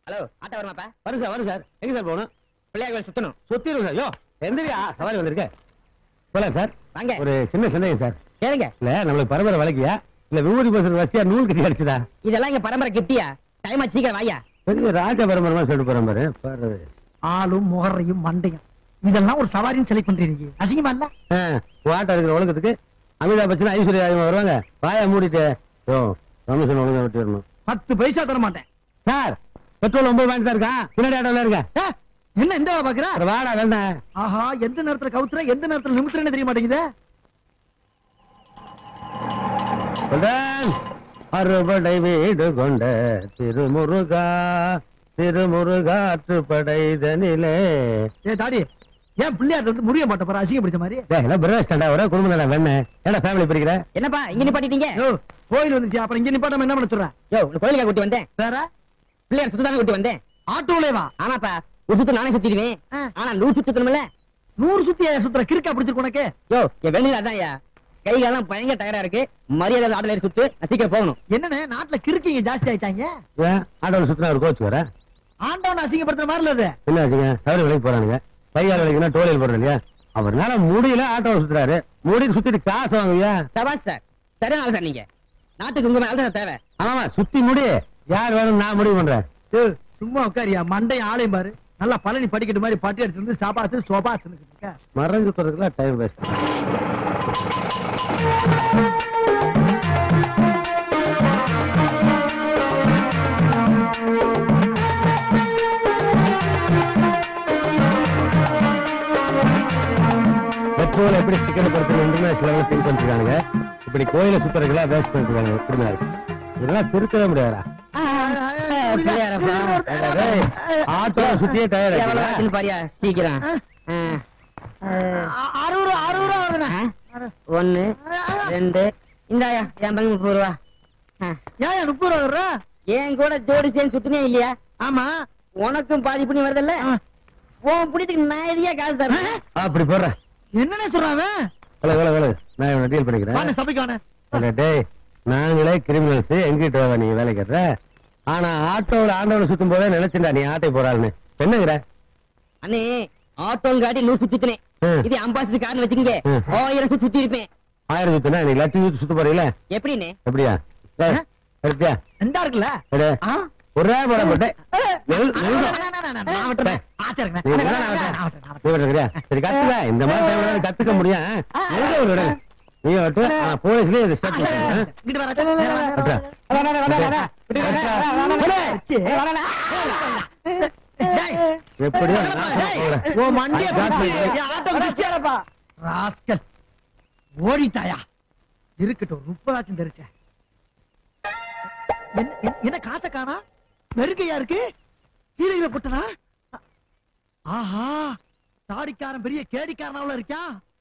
Hello auto வருமாப்பா வரும் sir வரும் sir எங்க சார் போகணும் பிள்ளையார் கோயில் சுத்தணும் சுத்திரும் சார் யோ எந்திரியா சவாரி வந்திருக்க போலாம் சார் வாங்க ஒரு சின்ன சந்தேகம் சார் கேளுங்க இல்ல நம்மளுக்கு பரம்பரை வழக்கியா இல்ல விபூதி பேசுற வசதியா நூல் கட்டி அடிச்சுதா இதெல்லாம் இங்க பரம்பரை கிட்டியா டைம் சீக்கிரம் வாயா பெரிய ராஜ பரம்பரமா சொல்லிட்டு போறேன் பாரு பாரு ஆளும் முகரையும் மண்டையும் இதெல்லாம் ஒரு சவாரின்னு செலக்ட் பண்றீங்க அசிங்கமா இல்ல ஆ, வாட்டா இருக்கிற ஒழுக்கத்துக்கு அமிதாப் பச்சன் ஐஸ்வர்யா ராஜமா வருவாங்க வாயா மூடிட்டு யோ ரமேஷன் ஒழுங்கா விட்டு வரணும் பத்து பைசா தர மாட்டேன் சார் பெட்ரோல் ஒன்பது பாயிண்ட் தான் இருக்கா பின்னாடி ஆட்டோல இருக்க ஏ, என்ன இந்த வேலை பாக்குற அட வாடா வேண்டாம் ஆஹா எந்த நேரத்துல கவுத்துற எந்த நேரத்துல நிமித்துறேன்னு தெரிய மாட்டேங்குது சொல்றேன் அறுபடை வீடு கொண்ட திருமுருகா திருமுருகாற்றுப்படைதனிலே ஏ தாடி ஏன் பிள்ளையார் வந்து முடிய மாட்ட போற அசிங்க பிடிச்ச மாதிரி டேய், என்ன பிரதேஷ் தாண்டா ஒரே குடும்பம் தானே வேணே ஏடா ஃபேமிலி பிரிக்கிற என்னப்பா இங்க நிப்பாட்டிட்டீங்க யோ கோயில் வந்துச்சு அப்புறம் இங்க நிப்பாட்டாம என்ன பண்ண சொல்ற யோ உங்க கோயிலுக்கு கூட்டி வந்தேன் வேற பிள்ளையார் சுத்து தானே கூட்டி வந்தேன் ஆட்டோலே வா ஆமாப்பா ஒரு சுத்து நானே சுத்திடுவேன் ஆ. ஆனா நூறு சுத்தணும்ல நூறு சுத்தி சுத்துற கிறுக்கா பிடிச்சிருக்கு உனக்கு யோ என் வெண்ணில அதான்யா கை காலம் பயங்கர டயரா இருக்கு மரியாதை ஆட்டோல ஏறி சுத்து நான் சீக்கிரம் போகணும் என்னண்ணே நாட்டுல கிறுக்கிங்க ஜாஸ்தி ஆயிட்டாங்க ஏன் ஆட்டோல சுத்தினா ஒரு கோச் வர ஆண்டவன் அசிங்கப்படுத்துற மாதிரி இல்ல அது என்ன ஆச்சுங்க சவரி வேலைக்கு போறானுங்க கையால் வேலைக்குன்னா டோலியில் போடுறது இல்லையா அவர்னால முடியல ஆட்டோவை சுத்துறாரு முடிட்டு சுத்திட்டு காசு வாங்குவியா சபாஸ் சார் சரியான ஆள் சார் நீங்க நாட்டுக்கு உங்க மேல தான் தேவை ஆமா சுத்தி முடி யார் வேணும் நான் முடிவு பண்றேன் ஏய், சும்மா உட்காரியா மண்டை ஆளையும் பாரு நல்லா பழனி படிக்கட்டு மாதிரி பட்டி எடுத்து வந்து சாபாசு சோபாசுன்னு இருக்க மறைஞ்சு போறதுக்குலாம் டைம் வேஸ்ட் பெட்ரோல் எப்படி சிக்கனப்படுத்தணும் இன்டர்நேஷனல் லெவலில் திங்க் பண்ணிருக்காங்க இப்படி கோயில சுத்துறதுக்கெல்லாம் வேஸ்ட் பண்ணிருக்காங்க எப்படிமா இருக்கு இதெல்லாம் திருத்தவே முடியாதா பிள்ளையாரப்பா. ஆட்டோ சுத்தியே டயர்ட் எவ்வளவு ஆச்சுன்னு பாரியா சீக்கிரம் ஆ. அறுபது ரூபா அறுபது ரூபா வருதுண்ணே ஆ? ஒண்ணு ரெண்டு இந்தாயா என் பங்கு முப்பது ரூபா ஆ. ஏன் முப்பது ரூபா வர்ற என் கூட ஜோடி சேர்ந்து சுத்துனே இல்லையா ஆமா உனக்கும் பாதி புண்ணி வருதுல்ல ஆ. உன் புண்ணியத்துக்கு நான் எதையா காசு தரேன் அப்படி போடுறேன் என்னண்ணே சொல்றான் வேலை வேலை வேலை நான் இவனை டீல் பண்ணிக்கிறேன் வாங்க சபைக்கு வாங்க அட டேய் நாங்களே கிரிமினல்ஸ் எங்கிட்ட வா நீ வேலை கட்டுற ஆனா ஆட்டோவில் ஆண்டவனை சுத்தும் போதே நினைச்சுடா நீ ஆட்டை போறாள்னு என்னங்கிற அண்ணே ஆட்டோங்காட்டி நூறு சுத்தி சுத்தினேன் ம். இது அம்பாசிடர் கார்னு வச்சுக்கங்க ம். ஆயிரம் சுத்தி சுத்தி இருப்பேன் ஆயிரம் சுத்துனா நீ லட்சம் சுத்து சுத்த போறீங்களா எப்படின்னு எப்படியா டேய், எடுத்தியா எந்தா இருக்குல்ல எடு. ஆ? ஒரே போட போட்டேன் நெல் அண்ணா, நெல் அண்ணா, அண்ணா, அண்ணா, நான் விட்டுறேன். ஆச்சரியங்க. நீ அண்ணா, வேணா அண்ணா, நான் நான் விட்டுறேன். விட்டுறேன், நான் நீ விட்டுறேன். விட்டுறியா? சரி கத்துக்க இந்த மாதிரி டைம்ல கத்துக்க முடியும் எங்க ஒரு இடம்? நீ விட்டு போலீஸ்லயே இது ஸ்டார்ட் பண்ணு இங்கிட்டு வர, நேரா வா, நேரா வா. விட்டுறா. வா, வா, வா, வா, வா. விட்டுறா. டேய், எப்படியோ என்னப்பா, நான் டேய், போறேன். உன் மண்டைய I got பிடிச்சி, you. என் ஆட்டோ மிதிச்சியாரப்பா. ராஸ்கல். ஓடிட்டாயா இருக்கட்டும் முப்பதாச்சும் தெரிச்ச என்ன காசை காணா நெருக்கையா இருக்கு கீழே போட்டனா ஆஹா தாடிக்காரன் பெரிய கேடிக்காரனாவுல இருக்கான்